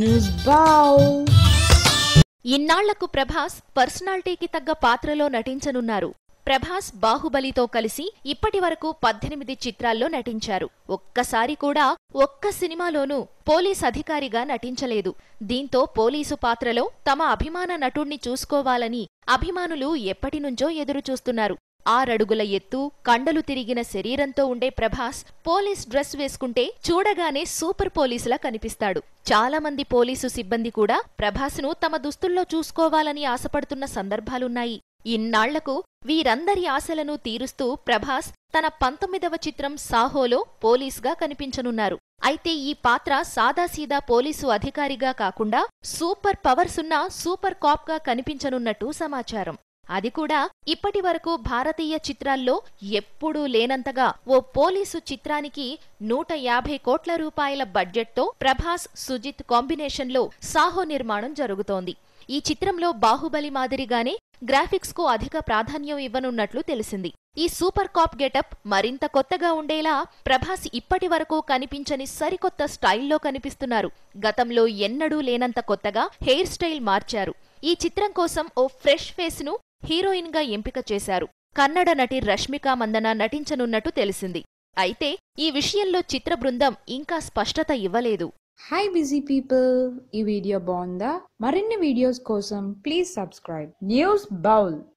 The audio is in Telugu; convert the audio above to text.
News Bow. ఇన్నాళ్లకు ప్రభాస్ పర్సనాలిటీకి తగ్గ పాత్రలో నటించనున్నారు ప్రభాస్ బాహుబలితో కలిసి ఇప్పటి వరకు పద్దెనిమిది చిత్రాల్లో నటించారు ఒక్కసారి కూడా ఒక్క సినిమాలోనూ పోలీస్ అధికారిగా నటించలేదు దీంతో పోలీసు పాత్రలో తమ అభిమాన నటుణ్ణి చూసుకోవాలని అభిమానులు ఎప్పటినుంచో ఎదురుచూస్తున్నారు ఆరడుగుల ఎత్తు కండలు తిరిగిన శరీరంతో ఉండే ప్రభాస్ పోలీస్ డ్రెస్ వేసుకుంటే చూడగానే సూపర్ పోలీసులా కనిపిస్తాడు చాలా మంది పోలీసు సిబ్బంది కూడా ప్రభాస్ను తమ దుస్తుల్లో చూసుకోవాలని ఆశపడుతున్న సందర్భాలున్నాయి ఇన్నాళ్లకు వీరందరి ఆశలను తీరుస్తూ ప్రభాస్ తన పంతొమ్మిదవ చిత్రం సాహోలో పోలీస్గా కనిపించనున్నారు అయితే ఈ పాత్ర సాదాసీదా పోలీసు అధికారిగా కాకుండా సూపర్ పవర్సున్న సూపర్ కాప్గా కనిపించనున్నట్టు సమాచారం అది కూడా ఇప్పటి వరకు భారతీయ చిత్రాల్లో ఎప్పుడూ లేనంతగా ఓ పోలీసు చిత్రానికి నూట యాభై కోట్ల రూపాయల బడ్జెట్తో ప్రభాస్ సుజిత్ కాంబినేషన్లో సాహో నిర్మాణం జరుగుతోంది ఈ చిత్రంలో బాహుబలి మాదిరిగానే గ్రాఫిక్స్ కు అధిక ప్రాధాన్యం ఇవ్వనున్నట్లు తెలిసింది ఈ సూపర్ కాప్ గెటప్ మరింత కొత్తగా ఉండేలా ప్రభాస్ ఇప్పటి వరకు కనిపించని సరికొత్త స్టైల్లో కనిపిస్తున్నారు గతంలో ఎన్నడూ లేనంత కొత్తగా హెయిర్ స్టైల్ మార్చారు ఈ చిత్రం కోసం ఓ ఫ్రెష్ ఫేస్ ను హీరోయిన్ గా ఎంపిక చేశారు కన్నడ నటి రష్మిక మందన నటించనున్నట్టు తెలిసింది అయితే ఈ విషయంలో చిత్ర బృందం ఇంకా స్పష్టత ఇవ్వలేదు హాయ్ బిజీ పీపుల్ ఈ వీడియో బాగుందా మరిన్ని వీడియోస్ కోసం ప్లీజ్ సబ్స్క్రైబ్ న్యూస్ బౌల్